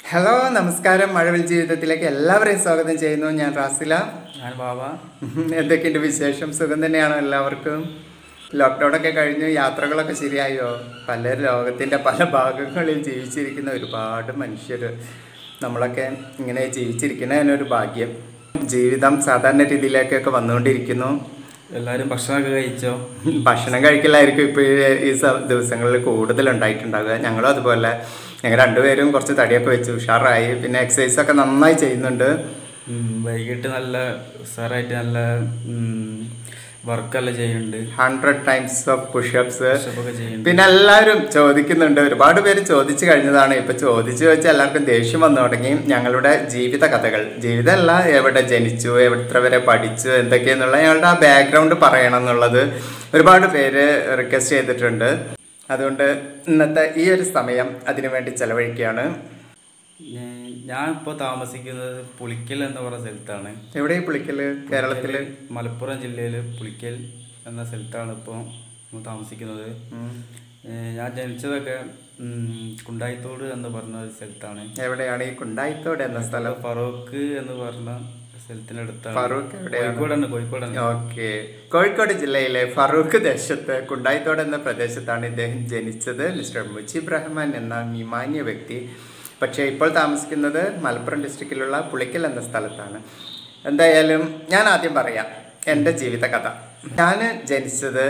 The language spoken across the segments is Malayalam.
ഹലോ നമസ്കാരം മഴവിൽ ജീവിതത്തിലേക്ക് എല്ലാവരെയും സ്വാഗതം ചെയ്യുന്നു ഞാൻ റാസില ഞാൻ ബാബ എന്തൊക്കെയുണ്ട് വിശേഷം സുഖം തന്നെയാണോ എല്ലാവർക്കും ലോക്ക്ഡൗണൊക്കെ കഴിഞ്ഞ് യാത്രകളൊക്കെ ശരിയായോ പല ലോകത്തിൻ്റെ പല ഭാഗങ്ങളിൽ ജീവിച്ചിരിക്കുന്ന ഒരുപാട് മനുഷ്യർ നമ്മളൊക്കെ ഇങ്ങനെ ജീവിച്ചിരിക്കുന്നതിനൊരു ഭാഗ്യം ജീവിതം സാധാരണ രീതിയിലേക്കൊക്കെ വന്നുകൊണ്ടിരിക്കുന്നു എല്ലാവരും ഭക്ഷണമൊക്കെ കഴിച്ചോ ഭക്ഷണം കഴിക്കലായിരിക്കും ഇപ്പോൾ ഈ സ- ദിവസങ്ങളിൽ കൂടുതൽ ഉണ്ടായിട്ടുണ്ടാവുക ഞങ്ങളും അതുപോലെ ഞങ്ങൾ രണ്ടുപേരും കുറച്ച് തടിയൊക്കെ വെച്ച് ഉഷാറായി പിന്നെ എക്സസൈസ് ഒക്കെ നന്നായി ചെയ്യുന്നുണ്ട് ഉം, വൈകിട്ട് നല്ല ഉഷാറായിട്ട് നല്ല വർക്കെല്ലാം ചെയ്യുന്നുണ്ട് ഹൺഡ്രഡ് ടൈംസ് ഓഫ് പുഷപ്സ് ഒക്കെ ചെയ്യുന്നുണ്ട് പിന്നെ എല്ലാവരും ചോദിക്കുന്നുണ്ട് ഒരുപാട് പേര് ചോദിച്ചു കഴിഞ്ഞതാണ് ഇപ്പൊ ചോദിച്ചു വെച്ചാൽ എല്ലാവർക്കും ദേഷ്യം വന്നു തുടങ്ങി ഞങ്ങളുടെ ജീവിത കഥകൾ ജീവിതമല്ല എവിടെ ജനിച്ചു എത്ര വരെ പഠിച്ചു എന്തൊക്കെയെന്നുള്ള ഞങ്ങളുടെ ആ ബാക്ക്ഗ്രൗണ്ട് പറയണം എന്നുള്ളത് ഒരുപാട് പേര് റിക്വസ്റ്റ് ചെയ്തിട്ടുണ്ട് അതുകൊണ്ട് ഇന്നത്തെ ഈ ഒരു സമയം അതിനുവേണ്ടി ചെലവഴിക്കുകയാണ് ഞാൻ- ഞാൻ ഇപ്പോൾ താമസിക്കുന്നത് പുളിക്കൽ എന്ന് പറയുന്ന സ്ഥലത്താണ് എവിടെ ഈ പുളിക്കല് കേരളത്തില് മലപ്പുറം ജില്ലയിൽ പുളിക്കൽ എന്ന സ്ഥലത്താണ് ഇപ്പോൾ നമ്മൾ താമസിക്കുന്നത് ഉം. ഏഹ് ഞാൻ ജനിച്ചതൊക്കെ ഉം, കുണ്ടായിത്തോട് എന്ന് പറഞ്ഞ ഒരു സ്ഥലത്താണ് എവിടെയാണ് ഈ കുണ്ടായിത്തോട് എന്ന സ്ഥലം ഫറൂഖ് എന്ന് പറഞ്ഞ സ്ഥലത്തിനടുത്താണ് ഫറൂഖ് എവിടെയാണ് കോഴിക്കോടാണ് കോഴിക്കോടാണ് ഓക്കെ കോഴിക്കോട് ജില്ലയിലെ ഫറൂഖ് ദേശത്ത് കുണ്ടായിത്തോട് എന്ന പ്രദേശത്താണ് ഇദ്ദേഹം ജനിച്ചത് മിസ്റ്റർ മുജീബ് റഹ്മാൻ എന്ന മിമാന്യ വ്യക്തി പക്ഷേ ഇപ്പോൾ താമസിക്കുന്നത് മലപ്പുറം ഡിസ്ട്രിക്റ്റിലുള്ള പുളിക്കൽ എന്ന സ്ഥലത്താണ് എന്തായാലും ഞാൻ ആദ്യം പറയാം എൻ്റെ ജീവിതകഥ ഞാൻ ജനിച്ചത്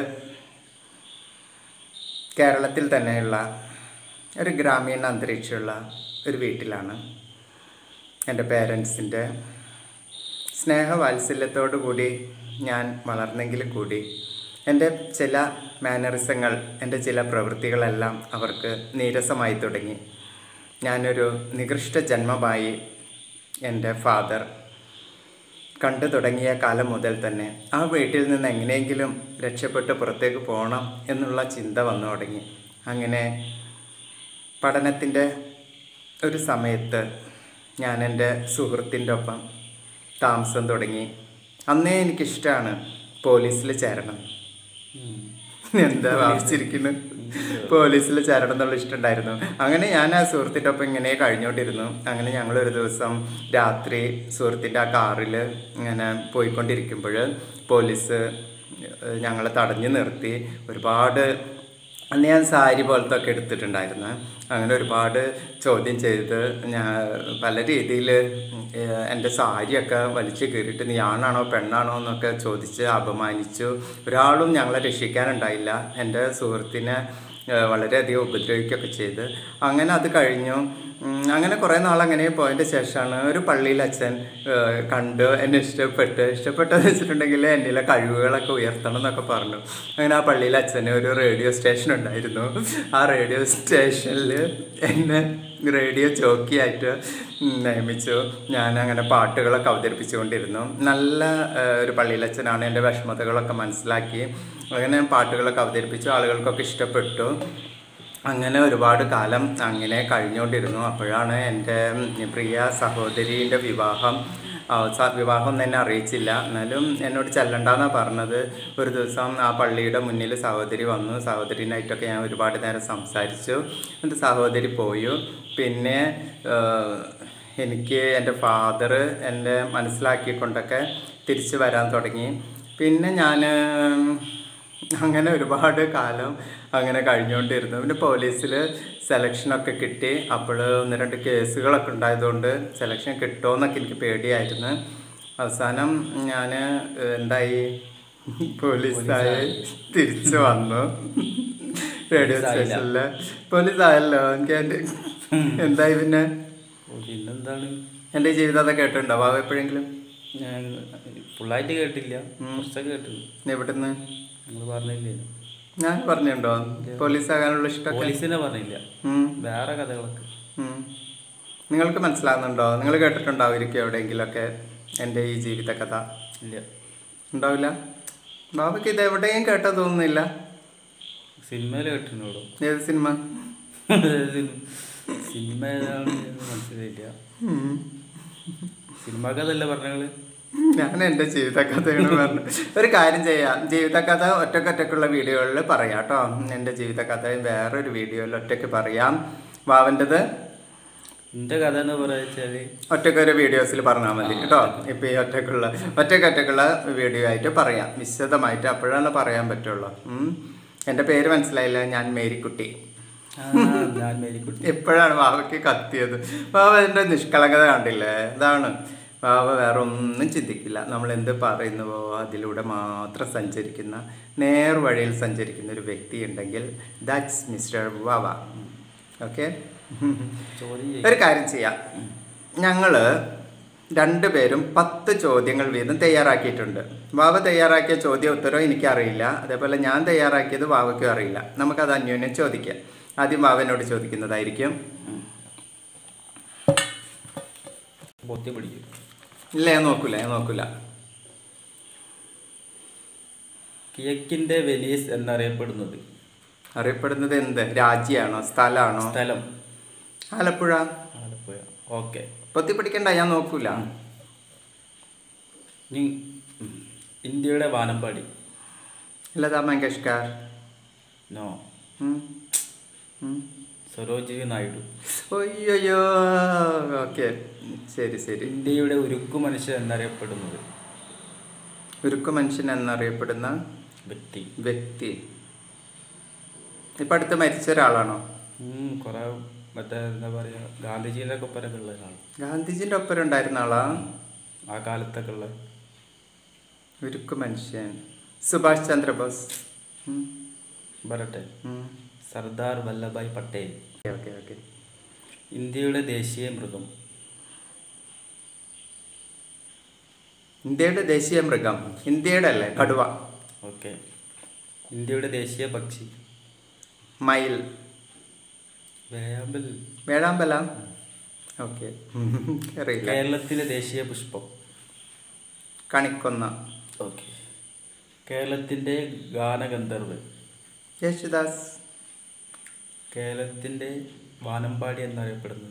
കേരളത്തിൽ തന്നെയുള്ള ഒരു ഗ്രാമീണ അന്തരീക്ഷമുള്ള ഒരു വീട്ടിലാണ് എൻ്റെ പേരൻസിൻ്റെ സ്നേഹവാത്സല്യത്തോടു കൂടി ഞാൻ വളർന്നെങ്കിൽ കൂടി എൻ്റെ ചില മാനറിസങ്ങൾ എൻ്റെ ചില പ്രവൃത്തികളെല്ലാം അവർക്ക് നീരസമായി തുടങ്ങി ഞാനൊരു നികൃഷ്ട ജന്മമായി എൻ്റെ ഫാദർ കണ്ടു തുടങ്ങിയ കാലം മുതൽ തന്നെ ആ വീട്ടിൽ നിന്ന് എങ്ങനെയെങ്കിലും രക്ഷപ്പെട്ട് പുറത്തേക്ക് പോകണം എന്നുള്ള ചിന്ത വന്നു തുടങ്ങി അങ്ങനെ പഠനത്തിൻ്റെ ഒരു സമയത്ത് ഞാൻ എൻ്റെ സുഹൃത്തിൻ്റെ ഒപ്പം താമസം തുടങ്ങി അന്നേ എനിക്കിഷ്ടമാണ് പോലീസിൽ ചേരണം ഉം. എന്താ വായിച്ചിരിക്കുന്നു പോലീസിൽ ചേരണം എന്നുള്ള ഇഷ്ടമുണ്ടായിരുന്നു അങ്ങനെ ഞാൻ ആ സുഹൃത്തിൻ്റെ ഒപ്പം ഇങ്ങനെ കഴിഞ്ഞുകൊണ്ടിരുന്നു അങ്ങനെ ഞങ്ങൾ ഒരു ദിവസം രാത്രി സുഹൃത്തിൻ്റെ ആ കാറിൽ ഇങ്ങനെ പോയിക്കൊണ്ടിരിക്കുമ്പോൾ പോലീസ് ഞങ്ങളെ തടഞ്ഞു നിർത്തി ഒരുപാട് അന്ന് ഞാൻ സാരി പോലത്തെ ഒക്കെ എടുത്തിട്ടുണ്ടായിരുന്നു അങ്ങനെ ഒരുപാട് ചോദ്യം ചെയ്ത് ഞാൻ പല രീതിയിൽ എൻ്റെ സാരിയൊക്കെ വലിച്ചു കയറിയിട്ട് നീ ആണാണോ പെണ്ണാണോ എന്നൊക്കെ ചോദിച്ച് അപമാനിച്ചു ഒരാളും ഞങ്ങളെ രക്ഷിക്കാനുണ്ടായില്ല എൻ്റെ സുഹൃത്തിനെ ഏഹ് വളരെയധികം ഉപദ്രവിക്കുകയൊക്കെ ചെയ്ത് അങ്ങനെ അത് കഴിഞ്ഞു ഉം, അങ്ങനെ കുറേ നാൾ അങ്ങനെ പോയതിൻ്റെ ശേഷമാണ് ഒരു പള്ളിയിൽ അച്ഛൻ ഏഹ് കണ്ടു എന്നെ ഇഷ്ടപ്പെട്ട് ഇഷ്ടപ്പെട്ടെന്ന് വെച്ചിട്ടുണ്ടെങ്കിൽ എന്നിലെ കഴിവുകളൊക്കെ ഉയർത്തണം എന്നൊക്കെ പറഞ്ഞു അങ്ങനെ ആ പള്ളിയിൽ അച്ഛന് ഒരു റേഡിയോ സ്റ്റേഷൻ ഉണ്ടായിരുന്നു ആ റേഡിയോ സ്റ്റേഷനിൽ എന്നെ റേഡിയോ ജോക്കിയായിട്ട് നിയമിച്ചു ഞാൻ അങ്ങനെ പാട്ടുകളൊക്കെ അവതരിപ്പിച്ചുകൊണ്ടിരുന്നു നല്ല ഏഹ്, ഒരു പള്ളിയിലച്ഛനാണ് എൻ്റെ വിഷമതകളൊക്കെ മനസ്സിലാക്കി അങ്ങനെ പാട്ടുകളൊക്കെ അവതരിപ്പിച്ചു ആളുകൾക്കൊക്കെ ഇഷ്ടപ്പെട്ടു അങ്ങനെ ഒരുപാട് കാലം അങ്ങനെ കഴിഞ്ഞുകൊണ്ടിരുന്നു അപ്പോഴാണ് എൻ്റെ പ്രിയ സഹോദരീൻ്റെ വിവാഹം അവസാ- വിവാഹം തന്നെ അറിയിച്ചില്ല എന്നാലും എന്നോട് ചെല്ലണ്ടെന്നാണ് പറഞ്ഞത് ഒരു ദിവസം ആ പള്ളിയുടെ മുന്നിൽ സഹോദരി വന്നു സഹോദരിനായിട്ടൊക്കെ ഞാൻ ഒരുപാട് നേരം സംസാരിച്ചു എൻ്റെ സഹോദരി പോയി പിന്നെ ഏഹ്, എനിക്ക് എൻ്റെ ഫാദർ എന്നെ മനസ്സിലാക്കിക്കൊണ്ടൊക്കെ തിരിച്ചു വരാൻ തുടങ്ങി പിന്നെ ഞാൻ അങ്ങനെ ഒരുപാട് കാലം അങ്ങനെ കഴിഞ്ഞുകൊണ്ടിരുന്നു പിന്നെ പോലീസിൽ സെലക്ഷനൊക്കെ കിട്ടി അപ്പോൾ ഒന്ന് രണ്ട് കേസുകളൊക്കെ ഉണ്ടായതുകൊണ്ട് സെലക്ഷൻ കിട്ടുമോയെന്നൊക്കെ എനിക്ക് പേടിയായിരുന്നു അവസാനം ഞാൻ എന്തായി പോലീസായി തിരിച്ചു വന്നു റേഡിയോ സ്റ്റേഷനിൽ പോലീസ് ആയല്ലോ എനിക്ക് എൻ്റെ എന്തായി പിന്നെ ഓ, പിന്നെന്താണ് എൻ്റെ ജീവിതം കേട്ടിട്ടുണ്ടോ വാവ എപ്പോഴെങ്കിലും ഞാൻ ഫുള്ളായിട്ട് കേട്ടില്ല കുറച്ചൊക്കെ കേട്ടിട്ടുണ്ട് എവിടുന്ന് നിങ്ങൾ പറഞ്ഞില്ലേ ഞാൻ പറഞ്ഞിട്ടുണ്ടോ പോലീസ് ആകാനുള്ള ഇഷ്ടമൊക്കെ പോലീസിനെ പറഞ്ഞില്ല ഉം. വേറെ കഥകളൊക്കെ ഉം. നിങ്ങൾക്ക് മനസ്സിലാകുന്നുണ്ടോ നിങ്ങൾ കേട്ടിട്ടുണ്ടാവുമായിരിക്കും എവിടെയെങ്കിലുമൊക്കെ എൻ്റെ ഈ ജീവിത കഥ ഇല്ല ഉണ്ടാവില്ല ബാബയ്ക്ക് ഇത് എവിടെയും കേട്ടാ തോന്നുന്നില്ല സിനിമയിൽ കേട്ടിട്ടുണ്ടോ ഏത് സിനിമ സിനിമ ഏതാണ് എന്ന് മനസ്സിലായില്ല ഉം. സിനിമ കഥല്ല പറഞ്ഞങ്ങള് ഞാൻ എൻ്റെ ജീവിത കഥകൾ പറഞ്ഞു ഒരു കാര്യം ചെയ്യാം ജീവിത കഥ ഒറ്റക്കൊറ്റക്കുള്ള വീഡിയോകളിൽ പറയാം കേട്ടോ എൻ്റെ ജീവിത കഥ വേറൊരു വീഡിയോയിൽ ഒറ്റയ്ക്ക് പറയാം വാവൻ്റെത് എൻ്റെ കഥ എന്ന് പറയുക ഒറ്റക്കൊരു വീഡിയോസിൽ പറഞ്ഞാൽ മതി കേട്ടോ ഇപ്പൊ ഈ ഒറ്റക്കുള്ള ഒറ്റക്ക് ഒറ്റക്കുള്ള വീഡിയോ ആയിട്ട് പറയാം വിശദമായിട്ട് അപ്പോഴാണ് പറയാൻ പറ്റുള്ളൂ ഉം. എൻ്റെ പേര് മനസ്സിലായില്ല ഞാൻ മേരിക്കുട്ടി ഞാൻ മേരിക്കുട്ടി എപ്പോഴാണ് വാവയ്ക്ക് കത്തിയത് വാവ എൻ്റെ നിഷ്കളങ്കത കണ്ടില്ലേ ഇതാണ് വാവ വേറെ ഒന്നും ചിന്തിക്കില്ല നമ്മൾ എന്ത് പറയുന്നുവോ അതിലൂടെ മാത്രം സഞ്ചരിക്കുന്ന നേർവഴിയിൽ സഞ്ചരിക്കുന്ന ഒരു വ്യക്തി ഉണ്ടെങ്കിൽ ദാറ്റ്സ് മിസ്റ്റർ വാവ ഓക്കെ ചോദ്യം ചെയ്യും ഒരു കാര്യം ചെയ്യാം ഞങ്ങൾ രണ്ടുപേരും പത്ത് ചോദ്യങ്ങൾ വീതം തയ്യാറാക്കിയിട്ടുണ്ട് വാവ തയ്യാറാക്കിയ ചോദ്യ ഉത്തരം എനിക്കറിയില്ല അതേപോലെ ഞാൻ തയ്യാറാക്കിയത് വാവയ്ക്കും അറിയില്ല നമുക്കത് അന്യോന്യം ചോദിക്കാം ആദ്യം വാവനോട് ചോദിക്കുന്നതായിരിക്കും ബോധ്യം പിടിക്കും ഇല്ല ഞാൻ നോക്കൂല ഞാൻ നോക്കൂല കിഴക്കിൻ്റെ വെനീസ് എന്നറിയപ്പെടുന്നത് അറിയപ്പെടുന്നത് എന്ത് രാജ്യമാണോ സ്ഥലമാണോ സ്ഥലം ആലപ്പുഴ ആലപ്പുഴ ഓക്കെ പൊത്തി പിടിക്കണ്ട ഞാൻ നോക്കൂല ഇനി ഉം. ഇന്ത്യയുടെ വാനമ്പാടി ലതാ മങ്കേഷ്കർ നോ ഉം. ഉം. സരോജിനി നായിഡു ഒയ്യോയ്യോ ഓക്കെ ശരി ശരി ഇന്ത്യയുടെ ഉരുക്കു മനുഷ്യൻ എന്നറിയപ്പെടുന്നത് ഉരുക്കു മനുഷ്യൻ എന്നറിയപ്പെടുന്ന വ്യക്തി വ്യക്തി ഇപ്പൊ അടുത്ത് മരിച്ച ഒരാളാണോ ഉം, കുറെ മറ്റേ എന്താ പറയുക ഗാന്ധിജീൻ്റെ ഒക്കെ ഒപ്പരൊക്കെ ഉള്ള ഒരാൾ ഗാന്ധിജിന്റെ ഒപ്പം ഉണ്ടായിരുന്ന ആളാ ആ കാലത്തൊക്കെ ഉള്ള ഉരുക്കു മനുഷ്യൻ സുഭാഷ് ചന്ദ്രബോസ് ഉം. വരട്ടെ ഉം. സർദാർ വല്ലഭായ് പട്ടേൽ ഓക്കെ ഓക്കെ ഇന്ത്യയുടെ ദേശീയ മൃഗം ഇന്ത്യയുടെ ദേശീയ മൃഗം ഇന്ത്യയുടെ അല്ലേ കടുവ ഓക്കെ ഇന്ത്യയുടെ ദേശീയ പക്ഷി മയിൽ വേഴാമ്പൽ വേഴാമ്പല ഓക്കെ അറിയില്ല കേരളത്തിലെ ദേശീയ പുഷ്പം കണിക്കൊന്ന ഓക്കെ കേരളത്തിൻ്റെ ഗാനഗന്ധർവ് യേശുദാസ് കേരളത്തിൻ്റെ വാനമ്പാടി എന്നറിയപ്പെടുന്നത്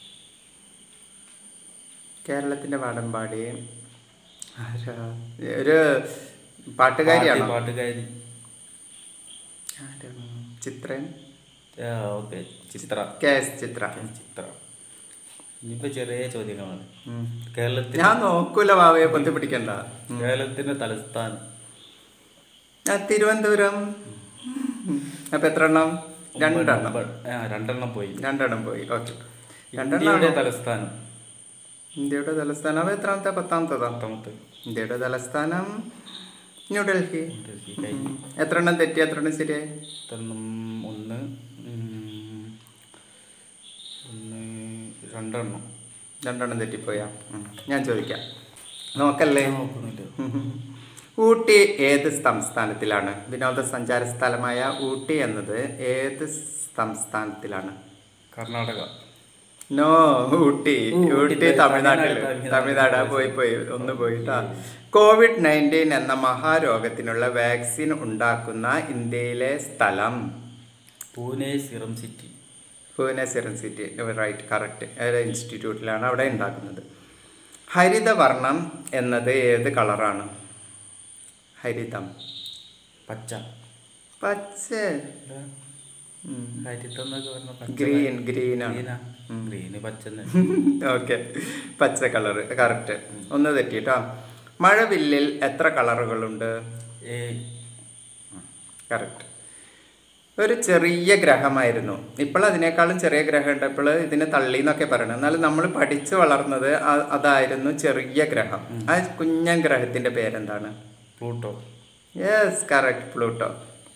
കേരളത്തിന്റെ വാടമ്പാടി ആരാ? ഒരു പാട്ടുകാരിയാണോ പാട്ട് പാട്ടുകാരി ആരാണ്? ചിത്രൻ okay Chithra K S Chithra Chithra ഇനിയിപ്പോൾ ചെറിയ ചോദ്യങ്ങളാണ് ഉം. കേരളത്തിൽ ഞാൻ നോക്കൂല വാവയെ പൊത്തി പിടിക്കണ്ട ഉം. കേരളത്തിൻ്റെ തലസ്ഥാനം ആ, തിരുവനന്തപുരം ഉം. അപ്പൊ എത്ര എണ്ണം രണ്ടെണ്ണം ആ, രണ്ടെണ്ണം പോയി രണ്ടെണ്ണം പോയി ഓക്കെ ഇന്ത്യയുടെ രണ്ടെണ്ണം തലസ്ഥാനം ഇന്ത്യയുടെ തലസ്ഥാനം അപ്പൊ എത്രാമത്തെ പത്താമത്തതാ പത്താമത്തെ ഇന്ത്യയുടെ തലസ്ഥാനം ന്യൂഡൽഹി ഡൽഹി കഴിഞ്ഞു എത്ര എണ്ണം തെറ്റി എത്ര എണ്ണം ശരിയായി എത്രണ്ണം ഒന്ന് ഉം, ഒന്ന് രണ്ടെണ്ണം രണ്ടെണ്ണം തെറ്റിപ്പോയാ ഉം. ഞാൻ ചോദിക്കാം നോക്കല്ലേ നോക്കുന്നില്ല ഊട്ടി ഏത് സംസ്ഥാനത്തിലാണ് വിനോദസഞ്ചാര സ്ഥലമായ ഊട്ടി എന്നത് ഏത് സംസ്ഥാനത്തിലാണ് കർണാടക നോ ഊട്ടി ഊട്ടി ഊട്ടി പോയി. തമിഴ്നാട്ടില് തമിഴ്നാട്, തമിഴ്നാട് തമിഴ്നാട്. പോയി പോയി ഒന്ന് പോയിട്ടാ കോവിഡ് നയൻറ്റീൻ എന്ന മഹാരോഗത്തിനുള്ള വാക്സിൻ ഉണ്ടാക്കുന്ന ഇന്ത്യയിലെ സ്ഥലം Pune serum city Pune serum city right correct ഏത് ഇൻസ്റ്റിറ്റ്യൂട്ടിലാണ് അവിടെ ഉണ്ടാക്കുന്നത് ഹരിതവർണം എന്നത് ഏത് കളറാണ് ഹരിതം പച്ച പച്ച ഉം. ഹരിതം എന്നൊക്കെ പറഞ്ഞ പച്ച ഗ്രീൻ ഗ്രീൻ ആണ് ഗ്രീനാ ഗ്രീന് പച്ച തന്നെ ഓക്കെ പച്ച കളർ കറക്റ്റ് ഒന്ന് തെറ്റിട്ടോ മഴവില്ലിൽ എത്ര കളറുകളുണ്ട് ഏ കറക്റ്റ് ഒരു ചെറിയ ഗ്രഹമായിരുന്നു ഇപ്പോൾ അതിനേക്കാളും ചെറിയ ഗ്രഹം ഉണ്ട് ഇപ്പോൾ ഇതിനെ തള്ളി എന്നൊക്കെ പറയണം എന്നാലും നമ്മൾ പഠിച്ചു വളർന്നത് ആ- അതായിരുന്നു ചെറിയ ഗ്രഹം ആ കുഞ്ഞൻ ഗ്രഹത്തിന്റെ പേരെന്താണ് പ്ലൂട്ടോ യെസ് കറക്റ്റ് പ്ലൂട്ടോ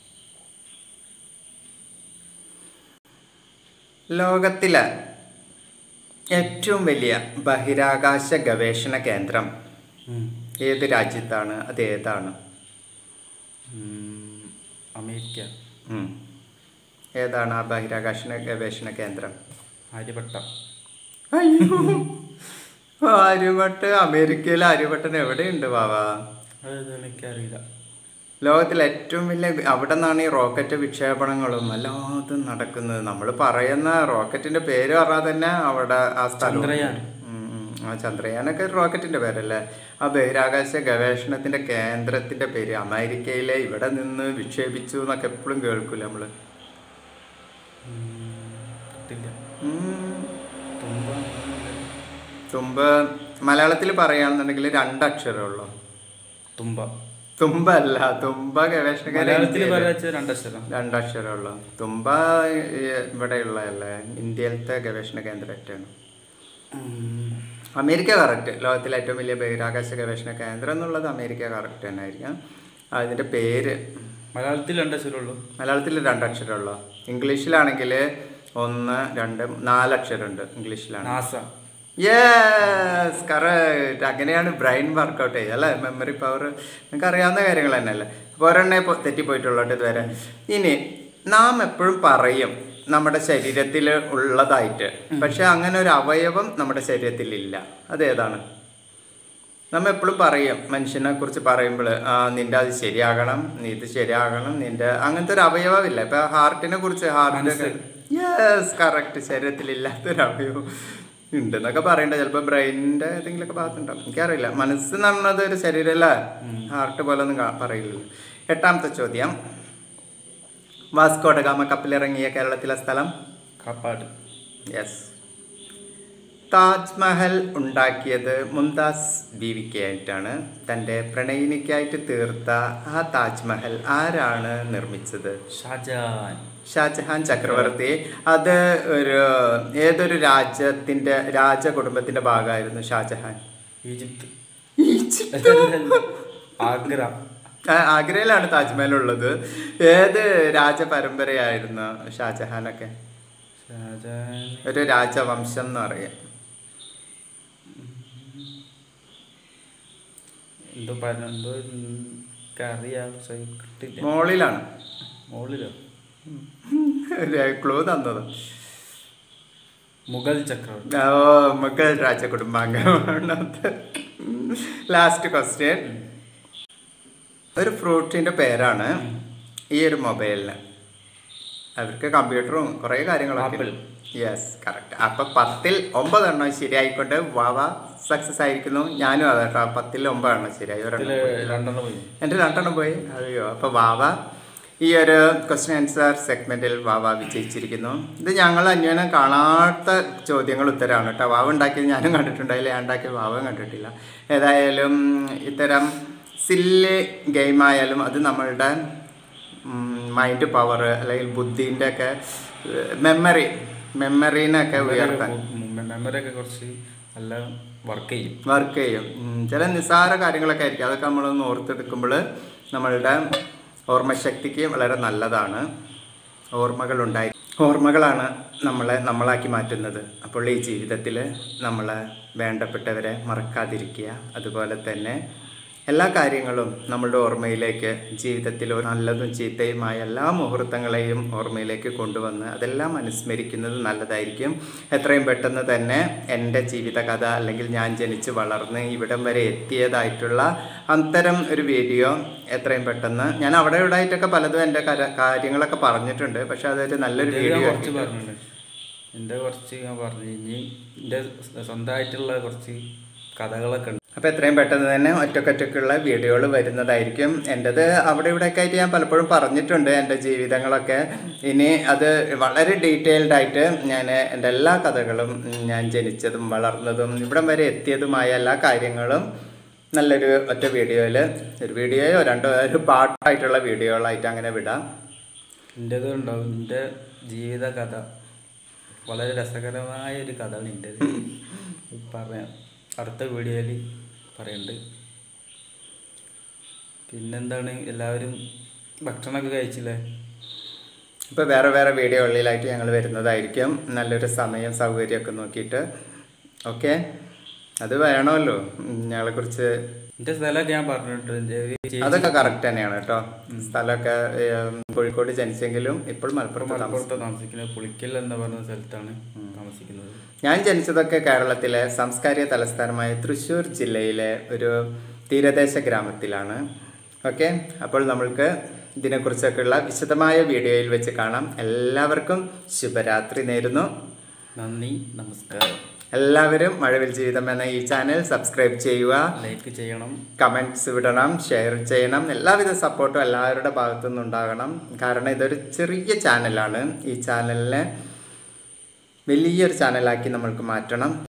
ലോകത്തിലെ ഏറ്റവും വലിയ ബഹിരാകാശ ഗവേഷണ കേന്ദ്രം ഉം. ഏത് രാജ്യത്താണ് അത് ഏതാണ് ഉം, അമേരിക്ക ഉം. ഏതാണ് ആ ബഹിരാകാശ ഗവേഷണ കേന്ദ്രം ആര്യഭട്ട അയ്യോ ആര്യഭട്ട് അമേരിക്കയിൽ ആര്യഭട്ടൻ എവിടെയുണ്ട് ബാബാ അത് എനിക്കറിയില്ല ലോകത്തിലെ ഏറ്റവും വലിയ അവിടെ നിന്നാണ് ഈ റോക്കറ്റ് വിക്ഷേപണങ്ങളും എല്ലാതും നടക്കുന്നത് നമ്മൾ പറയുന്ന റോക്കറ്റിന്റെ പേര് പറഞ്ഞാൽ തന്നെ അവിടെ ആ സ്ഥലം ചന്ദ്രയാൻ. ഉം, ഉം. ആ ചന്ദ്രയാനൊക്കെ ഒരു റോക്കറ്റിന്റെ പേരല്ലേ ആ ബഹിരാകാശ ഗവേഷണത്തിന്റെ കേന്ദ്രത്തിന്റെ പേര് അമേരിക്കയിലെ ഇവിടെ നിന്ന് വിക്ഷേപിച്ചു എന്നൊക്കെ എപ്പോഴും കേൾക്കൂല നമ്മള് കിട്ടില്ല ഉം. തുമ്പ തുമ്പ് മലയാളത്തിൽ പറയുകയാണെന്നുണ്ടെങ്കിൽ രണ്ടക്ഷരമേ ഉള്ളൂ തുമ്പ തുമ്പല്ല തുമ്പ ഗവേഷണ മലയാളത്തിൽ കേന്ദ്രം പറയാ രണ്ടക്ഷരം രണ്ടക്ഷരമേ ഉള്ളൂ തുമ്പ ഈ ഇവിടെയുള്ളതല്ലേ ഇന്ത്യയിലത്തെ ഗവേഷണ കേന്ദ്രമായിട്ടാണ് അമേരിക്ക കറക്റ്റ് ലോകത്തിലെ ഏറ്റവും വലിയ ബഹിരാകാശ ഗവേഷണ കേന്ദ്രം എന്നുള്ളത് അമേരിക്ക കറക്റ്റ് തന്നെ ആയിരിക്കാം അതിൻ്റെ പേര് മലയാളത്തിൽ രണ്ടക്ഷരമുള്ളൂ മലയാളത്തിൽ രണ്ടക്ഷരമുള്ളൂ ഇംഗ്ലീഷിലാണെങ്കിൽ ഒന്ന് രണ്ട് നാലക്ഷരമുണ്ട് ഇംഗ്ലീഷിലാണ് നാസ യെസ് കറക്റ്റ് അങ്ങനെയാണ് ബ്രെയിൻ വർക്കൗട്ട് ചെയ്യുക അല്ലേ മെമ്മറി പവർ നിങ്ങൾക്ക് അറിയാവുന്ന കാര്യങ്ങൾ തന്നെയല്ലേ അപ്പോൾ ഒരെണ്ണേ പോ- തെറ്റിപ്പോയിട്ടുള്ളൂ ഇതുവരെ ഇനി നാം എപ്പോഴും പറയും നമ്മുടെ ശരീരത്തിൽ ഉള്ളതായിട്ട് പക്ഷെ അങ്ങനെ ഒരു അവയവം നമ്മുടെ ശരീരത്തിൽ ഇല്ല അതേതാണ് നമ്മ എപ്പോഴും പറയും മനുഷ്യനെ കുറിച്ച് പറയുമ്പോൾ ആ നിന്റെ അത് ശരിയാകണം നീ ഇത് ശരിയാകണം നിന്റെ അങ്ങനത്തെ ഒരു അവയവമില്ല ഇപ്പൊ ഹാർട്ടിനെ കുറിച്ച് ഹാർട്ടിന്റെ യെസ് കറക്റ്റ് ശരീരത്തിൽ ഇല്ലാത്തൊരു അവയവം ഉണ്ട് എന്നൊക്കെ പറയണ്ട ചിലപ്പോൾ ബ്രെയിനിന്റെ ഏതെങ്കിലുമൊക്കെ ഭാഗത്തുണ്ടാവും എനിക്കറിയില്ല മനസ്സ് എന്ന് പറഞ്ഞത് ഒരു ശരീരമല്ല ഹാർട്ട് പോലെ ഒന്നും കാ- പറയില്ലല്ലോ എട്ടാമത്തെ ചോദ്യം വാസ്കോഡ ഗാമ കപ്പലിറങ്ങിയ കേരളത്തിലെ സ്ഥലം കാപ്പാട് യെസ് താജ്മഹൽ ഉണ്ടാക്കിയത് മുംതാസ് ബീവിക്കായിട്ടാണ് തൻ്റെ പ്രണയിനിക്കായിട്ട് തീർത്ത ആ താജ്മഹൽ ആരാണ് നിർമ്മിച്ചത് ഷാജഹാൻ ഷാജഹാൻ ചക്രവർത്തി അത് ഒരു ഏതൊരു രാജ്യത്തിൻ്റെ രാജകുടുംബത്തിൻ്റെ ഭാഗമായിരുന്നു ഷാജഹാൻ ഈജിപ്ത് ഈജിപ്ത്. ആഗ്ര ആ, ആഗ്രയിലാണ് താജ്മഹൽ ഉള്ളത് ഏത് രാജപരമ്പരയായിരുന്നു ഷാജഹാനൊക്കെ ഷാജഹാൻ ഒരു രാജവംശം എന്ന് പറയാം എന്തോ പറഞ്ഞ എന്തോ എനിക്കറിയാം പക്ഷെ കിട്ടില്ല മോളിലാണ് മുകളിലോ ഒരു ക്ലൂ തന്നത് മുഗൾ ചക്രവർത്തി ഓ മുഗൾ രാജകുടുംബാംഗമാണ് ലാസ്റ്റ് ക്വസ്റ്റ്യൻ ഒരു ഫ്രൂട്ടിൻ്റെ പേരാണ് ഈ ഒരു മൊബൈലിന് അവർക്ക് കമ്പ്യൂട്ടറും കുറേ കാര്യങ്ങളൊക്കെ ആപ്പിൾ. യെസ് കറക്റ്റ് അപ്പം പത്തിൽ ഒമ്പതെണ്ണം ശരിയായിക്കൊണ്ട് വാവ സക്സസ് ആയിരിക്കുന്നു ഞാനും അതെ കേട്ടോ പത്തിൽ ഒമ്പതെണ്ണം ശരിയായി ഒരെണ്ണം ഇതില് പോയി. രണ്ടെണ്ണം പോയി എൻ്റെ രണ്ടെണ്ണം പോയി അയ്യോ അപ്പോൾ വാവ ഈ ഒരു ക്വസ്റ്റ്യൻ ആൻസർ സെഗ്മെൻറ്റിൽ വാവ വിജയിച്ചിരിക്കുന്നു ഇത് ഞങ്ങൾ അന്വേഷണം കാണാത്ത ചോദ്യങ്ങൾ ഉത്തരമാണ് കേട്ടോ വാവ ഉണ്ടാക്കിയത് ഞാനും കണ്ടിട്ടുണ്ടായില്ല ഞാൻ ഉണ്ടാക്കിയത് വാവയും കണ്ടിട്ടില്ല ഏതായാലും ഇത്തരം സില്ല് ഗെയിമായാലും അത് നമ്മളുടെ മൈൻഡ് പവർ അല്ലെങ്കിൽ ബുദ്ധീൻ്റെ ഒക്കെ മെമ്മറി മെമ്മറീനൊക്കെ ഉയർത്താൻ മെമ്മറി ഒക്കെ കുറച്ച് നല്ല വർക്ക് ചെയ്യും വർക്ക് ചെയ്യും ഉം, ചില നിസ്സാര കാര്യങ്ങളൊക്കെ ആയിരിക്കും അതൊക്കെ നമ്മളൊന്ന് ഓർത്തെടുക്കുമ്പോൾ നമ്മളുടെ ഓർമ്മശക്തിക്ക് വളരെ നല്ലതാണ് ഓർമ്മകളുണ്ടായി ഓർമ്മകളാണ് നമ്മളെ നമ്മളാക്കി മാറ്റുന്നത് അപ്പോൾ ഈ ജീവിതത്തിൽ നമ്മൾ വേണ്ടപ്പെട്ടവരെ മറക്കാതിരിക്കുക അതുപോലെ തന്നെ എല്ലാ കാര്യങ്ങളും നമ്മളുടെ ഓർമ്മയിലേക്ക് ജീവിതത്തിൽ ഒരു നല്ലതും ചീത്തയുമായ എല്ലാ മുഹൂർത്തങ്ങളെയും ഓർമ്മയിലേക്ക് കൊണ്ടുവന്ന് അതെല്ലാം അനുസ്മരിക്കുന്നത് നല്ലതായിരിക്കും എത്രയും പെട്ടെന്ന് തന്നെ എൻ്റെ ജീവിതകഥ അല്ലെങ്കിൽ ഞാൻ ജനിച്ച് വളർന്ന് ഇവിടം വരെ എത്തിയതായിട്ടുള്ള അത്തരം ഒരു വീഡിയോ എത്രയും പെട്ടെന്ന് ഞാൻ അവിടെ ഇവിടെ ആയിട്ടൊക്കെ പലതും എൻ്റെ കര- കാര്യങ്ങളൊക്കെ പറഞ്ഞിട്ടുണ്ട് പക്ഷെ അതൊരു നല്ലൊരു എൻ്റെ ഞാൻ വീഡിയോ കുറച്ച് പറഞ്ഞിട്ടുണ്ട് എൻ്റെ കുറച്ച് ഞാൻ പറഞ്ഞു ഇനി എൻ്റെ സ്വന്തമായിട്ടുള്ള കുറച്ച് കഥകളൊക്കെ ഉണ്ട് അപ്പോൾ എത്രയും പെട്ടെന്ന് തന്നെ ഒറ്റക്കൊറ്റക്കുള്ള വീഡിയോകൾ വരുന്നതായിരിക്കും എൻ്റെത് അവിടെ ഇവിടെയൊക്കെ ആയിട്ട് ഞാൻ പലപ്പോഴും പറഞ്ഞിട്ടുണ്ട് എൻ്റെ ജീവിതങ്ങളൊക്കെ ഇനി അത് വളരെ ഡീറ്റെയിൽഡ് ആയിട്ട് ഞാൻ എൻ്റെ എല്ലാ കഥകളും ഉം, ഞാൻ ജനിച്ചതും വളർന്നതും ഇവിടം വരെ എത്തിയതുമായ എല്ലാ കാര്യങ്ങളും നല്ലൊരു ഒറ്റ വീഡിയോയിൽ ഒരു വീഡിയോയോ രണ്ടോ ഒരു പാട്ടായിട്ടുള്ള വീഡിയോകളായിട്ട് അങ്ങനെ വിടാം എൻ്റെത് ഉണ്ടാവും എൻ്റെ ജീവിത കഥ വളരെ രസകരമായ ഒരു കഥയാണ് എൻ്റെത് പറയാം അടുത്ത വീഡിയോയിൽ പറയുന്നുണ്ട് പിന്നെന്താണ് എല്ലാവരും ഭക്ഷണമൊക്കെ കഴിച്ചില്ലേ ഇപ്പോൾ വേറെ വേറെ വീഡിയോകളിലായിട്ട് ഞങ്ങൾ വരുന്നതായിരിക്കും നല്ലൊരു സമയം സൗകര്യമൊക്കെ നോക്കിയിട്ട് ഓക്കെ അത് വേണമല്ലോ ഉം, ഞങ്ങളെക്കുറിച്ച് എൻ്റെ സ്ഥലമൊക്കെ ഞാൻ പറഞ്ഞിട്ടുണ്ട് എൻ്റെ ഒരു ചേച്ചി അതൊക്കെ കറക്റ്റ് തന്നെയാണ് കേട്ടോ സ്ഥലമൊക്കെ ഏം, കോഴിക്കോട് ജനിച്ചെങ്കിലും ഇപ്പോൾ മലപ്പുറം താമസം മലപ്പുറത്ത് താമസിക്കുന്നത് പുളിക്കൽ എന്ന് പറയുന്ന സ്ഥലത്താണ് താമസിക്കുന്നത് ഞാൻ ജനിച്ചതൊക്കെ കേരളത്തിലെ സാംസ്കാരിക തലസ്ഥാനമായ തൃശ്ശൂർ ജില്ലയിലെ ഒരു തീരദേശ ഗ്രാമത്തിലാണ് ഓക്കെ അപ്പോൾ നമ്മൾക്ക് ഇതിനെക്കുറിച്ചൊക്കെയുള്ള വിശദമായ വീഡിയോയിൽ വെച്ച് കാണാം എല്ലാവർക്കും ശുഭരാത്രി നേരുന്നു നന്ദി നമസ്കാരം എല്ലാവരും മഴവിൽ ജീവിതം എന്ന ഈ ചാനൽ സബ്സ്ക്രൈബ് ചെയ്യുക ലൈക്ക് ചെയ്യണം കമൻറ്റ്സ് വിടണം ഷെയർ ചെയ്യണം എല്ലാവിധ സപ്പോർട്ടും എല്ലാവരുടെ ഭാഗത്തു നിന്നുണ്ടാകണം കാരണം ഇതൊരു ചെറിയ ചാനലാണ് ഈ ചാനലിനെ വലിയൊരു ചാനലാക്കി നമ്മൾക്ക് മാറ്റണം